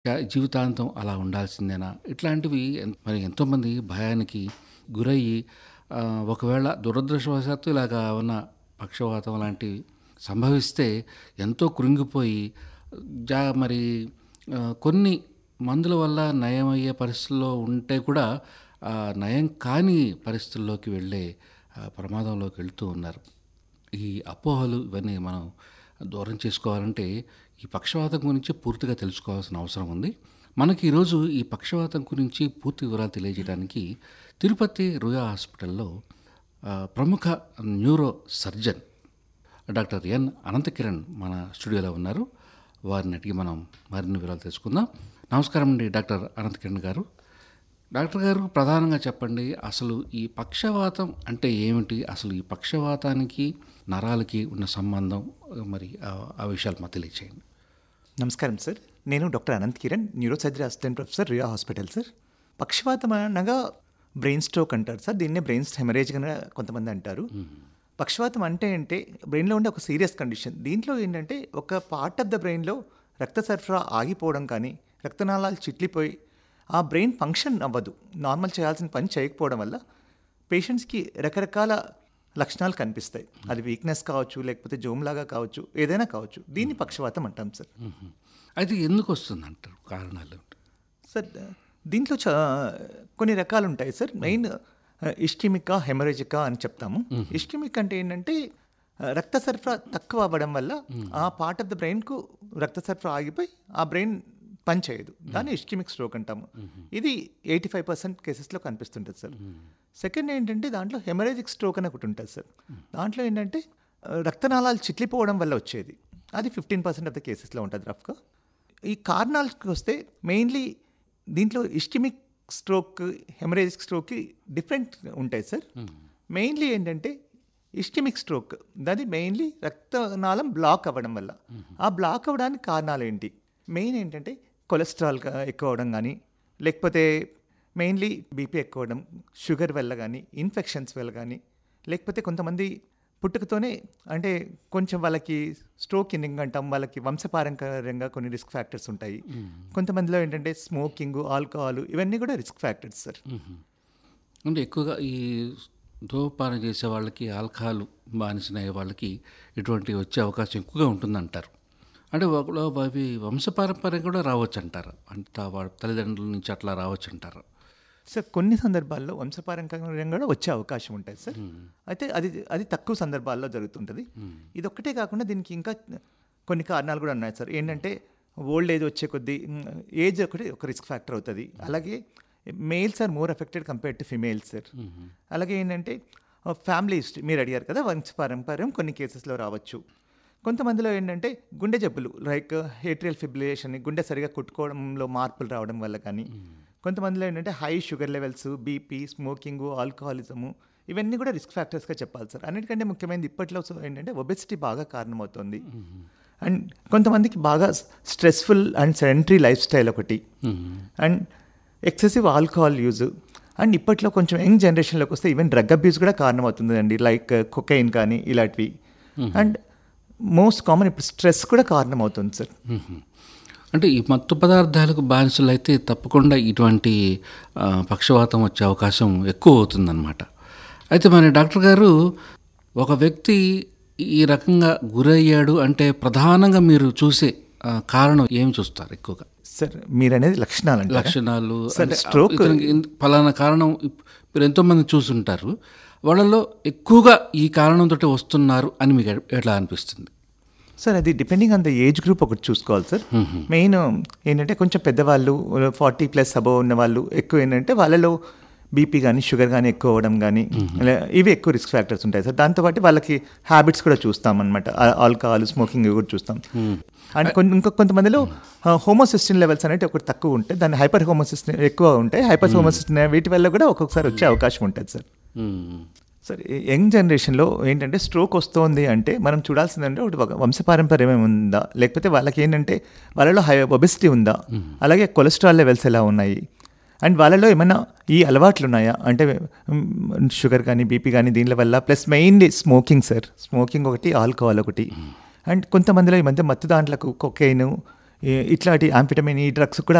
ఇక జీవితాంతం అలా ఉండాల్సిందేనా ఇట్లాంటివి ఎన్- మరి ఎంతోమంది భయానికి గురయ్యి ఆ, ఒకవేళ దురదృష్టవశాత్తు ఇలాగా ఉన్న పక్షవాతం లాంటివి సంభవిస్తే ఎంతో కృంగిపోయి జా మరి ఆ, కొన్ని మందుల వల్ల నయమయ్యే పరిస్థితుల్లో ఉంటే కూడా ఆ నయం కాని పరిస్థితుల్లోకి వెళ్ళే ఆ, ప్రమాదంలోకి వెళ్తూ ఉన్నారు ఈ అపోహలు ఇవన్నీ మనం దూరం చేసుకోవాలంటే ఈ పక్షవాతం గురించి పూర్తిగా తెలుసుకోవాల్సిన అవసరం ఉంది మనకి ఈరోజు ఈ పక్షవాతం గురించి పూర్తి వివరాలు తెలియజేయడానికి తిరుపతి రుయా హాస్పిటల్లో ఆ, ప్రముఖ neuro surgeon doctor N Ananthakiran మన స్టూడియోలో ఉన్నారు వారిని అడిగి మనం మరిన్ని వివరాలు తెలుసుకుందాం నమస్కారం అండి డాక్టర్ అనంతకిరణ్ గారు డాక్టర్ గారు ప్రధానంగా చెప్పండి అసలు ఈ పక్షవాతం అంటే ఏమిటి అసలు ఈ పక్షవాతానికి నరాలకి ఉన్న సంబంధం మరి ఆ- ఆ విషయాలు మాకు తెలియచేయండి నమస్కారం సార్ నేను doctor Anant Kiran neuro surgery assistant professor Ruia hospital sir పక్షవాతం అనగా బ్రెయిన్ స్ట్రోక్ అంటారు సార్ దీన్నే బ్రెయిన్ హెమరేజ్ గా కొంతమంది అంటారు పక్షవాతం అంటే అంటే బ్రెయిన్లో ఉండే ఒక సీరియస్ కండిషన్ దీంట్లో ఏంటంటే ఒక పార్ట్ ఆఫ్ ద బ్రెయిన్లో రక్త సరఫరా ఆగిపోవడం కానీ రక్తనాళాలు చిట్లిపోయి ఆ బ్రెయిన్ ఫంక్షన్ అవ్వదు నార్మల్ చేయాల్సిన పని చేయకపోవడం వల్ల పేషెంట్స్కి రకరకాల లక్షణాలు కనిపిస్తాయి అది వీక్నెస్ కావచ్చు లేకపోతే జోమ్లాగా కావచ్చు ఏదైనా కావచ్చు దీన్ని పక్షవాతం అంటాం సార్ అయితే ఎందుకు వస్తుంది అంటారు కారణాలు సార్ దీంట్లో చా కొన్ని రకాలు ఉంటాయి సార్ మెయిన్ ఇష్కిమికా హెమరేజికా అని చెప్తాము ఇష్కిమిక్ అంటే ఏంటంటే ఆ, రక్త సరఫరా తక్కువ అవ్వడం వల్ల ఆ పార్ట్ ఆఫ్ ద బ్రెయిన్కు రక్త సరఫరా ఆగిపోయి ఆ బ్రెయిన్ పని చేయదు దాన్ని ఇష్కిమిక్ స్ట్రోక్ అంటాము ఇది ఎయిటీ ఫైవ్ పర్సెంట్ కేసెస్లో కనిపిస్తుంటుంది సార్ సెకండ్ ఏంటంటే దాంట్లో హెమరేజిక్ స్ట్రోక్ అని ఒకటి ఉంటుంది సార్ దాంట్లో ఏంటంటే ఆ, రక్తనాళాలు చిట్లిపోవడం వల్ల వచ్చేది అది ఫిఫ్టీన్ పర్సెంట్ ఆఫ్ ద కేసెస్లో ఉంటుంది రఫ్గా ఈ కారణాలకు వస్తే మెయిన్లీ దీంట్లో ఇస్కిమిక్ స్ట్రోక్ హెమరేజిక్ స్ట్రోక్కి డిఫరెంట్ ఉంటాయి సార్ మెయిన్లీ ఏంటంటే ఇస్కిమిక్ స్ట్రోక్ దాది మెయిన్లీ రక్తనాళం బ్లాక్ అవ్వడం వల్ల ఆ బ్లాక్ అవ్వడానికి కారణాలు ఏంటి మెయిన్ ఏంటంటే కొలెస్ట్రాల్ గా- ఎక్కువ అవడం కానీ లేకపోతే మెయిన్లీ బీపీ ఎక్కువ అవడం షుగర్ వల్ల కానీ ఇన్ఫెక్షన్స్ వల్ల కానీ లేకపోతే కొంతమంది పుట్టుకతోనే అంటే కొంచెం వాళ్ళకి స్ట్రోక్ ఇన్నింగ్ అంటాం వాళ్ళకి వంశపారంపర్యంగా కొన్ని రిస్క్ ఫ్యాక్టర్స్ ఉంటాయి కొంతమందిలో ఏంటంటే స్మోకింగ్ ఆల్కహాల్ ఇవన్నీ కూడా రిస్క్ ఫ్యాక్టర్స్ సార్ అంటే ఎక్కువగా ఈ ధూమపానం చేసే వాళ్ళకి ఆల్కహాల్ బానిసిన అయ్యే వాళ్ళకి ఇటువంటి వచ్చే అవకాశం ఎక్కువగా ఉంటుందంటారు అంటే ఒకలో అవి వంశపారంపర్యం కూడా రావచ్చు అంటారు అంటే వాళ్ళ తల్లిదండ్రుల నుంచి అట్లా రావచ్చు అంటారు సార్ కొన్ని సందర్భాల్లో వంశపారంపర్యంగా కూడా వచ్చే అవకాశం ఉంటుంది సార్ అయితే అది అది తక్కువ సందర్భాల్లో జరుగుతుంటుంది ఇది ఒక్కటే కాకుండా దీనికి ఇంకా కొన్ని కారణాలు కూడా ఉన్నాయి సార్ ఏంటంటే ఓల్డ్ ఏజ్ వచ్చే కొద్దీ ఏజ్ ఒకటి ఒక రిస్క్ ఫ్యాక్టర్ అవుతుంది అలాగే males are more affected compared to females sir అలాగే ఏంటంటే ఫ్యామిలీ హిస్టరీ మీరు అడిగారు కదా వంశపారంపర్యం కొన్ని కేసెస్లో రావచ్చు కొంతమందిలో ఏంటంటే గుండె జబ్బులు లైక్ హేట్రియల్ ఫిబ్రిలేషన్ గుండె సరిగా కొట్టుకోవడంలో మార్పులు రావడం వల్ల కానీ కొంతమందిలో ఏంటంటే high sugar levels BP smoking alcoholism ఇవన్నీ కూడా రిస్క్ ఫ్యాక్టర్స్గా చెప్పాలి సార్ అన్నిటికంటే ముఖ్యమైనది ఇప్పట్లో సో ఏంటంటే ఒబెసిటీ బాగా కారణమవుతుంది అండ్ కొంతమందికి బాగా stressful and sedentary lifestyle ఒకటి and excessive alcohol use and ఇప్పట్లో కొంచెం యంగ్ జనరేషన్లోకి వస్తే ఈవెన్ డ్రగ్ అబ్యూస్ కూడా కారణమవుతుంది అండి లైక్ కొకైన్ కానీ ఇలాంటివి అండ్ మోస్ట్ కామన్ ఇప్పుడు స్ట్రెస్ కూడా కారణమవుతుంది సార్ మ్మ్. అంటే ఈ మత్తు పదార్థాలకు బానిసలు అయితే తప్పకుండా ఇటువంటి ఆ, పక్షవాతం వచ్చే అవకాశం ఎక్కువ అవుతుందన్నమాట అయితే మరి డాక్టర్ గారు ఒక వ్యక్తి ఈ రకంగా గురయ్యాడు అంటే ప్రధానంగా మీరు చూసే ఆ, కారణం ఏమి చూస్తారు ఎక్కువగా సార్ మీరు అనేది లక్షణాలు అంటే లక్షణాలు సార్, అంటే stroke- ఇతనికి ఇన్- ఫలానా కారణం ఇప్- మీరు ఎంతోమంది చూసుంటారు వాళ్ళలో ఎక్కువగా ఈ కారణంతో వస్తున్నారు అని మీకు ఎ- ఎట్లా అనిపిస్తుంది సార్ అది depending on the age group ఒకటి చూసుకోవాలి సార్ మెయిన్ ఏంటంటే కొంచెం పెద్దవాళ్ళు ఫార్టీ ప్లస్ అబవ్ ఉన్న వాళ్ళు ఎక్కువ ఏంటంటే వాళ్ళలో బీపీ కానీ షుగర్ కానీ ఎక్కువ అవ్వడం కానీ ఇవి ఎక్కువ రిస్క్ ఫ్యాక్టర్స్ ఉంటాయి సార్ దాంతోపాటు వాళ్ళకి హ్యాబిట్స్ కూడా చూస్తాం అనమాట ఆల్కహాల్ స్మోకింగ్ ఇవి కూడా చూస్తాం అండ్ కొన్ని ఇంకొక కొంతమందిలో హోమోసిస్టిన్ లెవెల్స్ అనేవి ఒకటి తక్కువ ఉంటాయి దాన్ని హైపర్ హోమోసిస్టిన్ ఎక్కువ ఉంటాయి హైపర్ హోమోసిస్టిన్ వీటి వల్ల కూడా ఒక్కొక్కసారి వచ్చే అవకాశం ఉంటుంది సార్ మ్మ్. సరే యంగ్ జనరేషన్లో ఏంటంటే స్ట్రోక్ వస్తోంది అంటే మనం చూడాల్సిందంటే ఒకటి ఒక వంశపారంపర్యం ఏమైనా ఉందా లేకపోతే వాళ్ళకి ఏంటంటే వాళ్ళలో హై ఒబెసిటీ ఉందా అలాగే కొలెస్ట్రాల్ లెవెల్స్ ఎలా ఉన్నాయి అండ్ వాళ్ళలో ఏమైనా ఈ అలవాట్లు ఉన్నాయా అంటే మ్, షుగర్ కానీ బీపీ కానీ దీనిల వల్ల plus mainly smoking sir smoking ఒకటి ఆల్కహాల్ ఒకటి అండ్ కొంతమందిలో ఈ మధ్య మత్తు దాంట్లకు కొకైన్ ఈ- ఇట్లాంటి ఆంఫిటమిన్ ఈ డ్రగ్స్ కూడా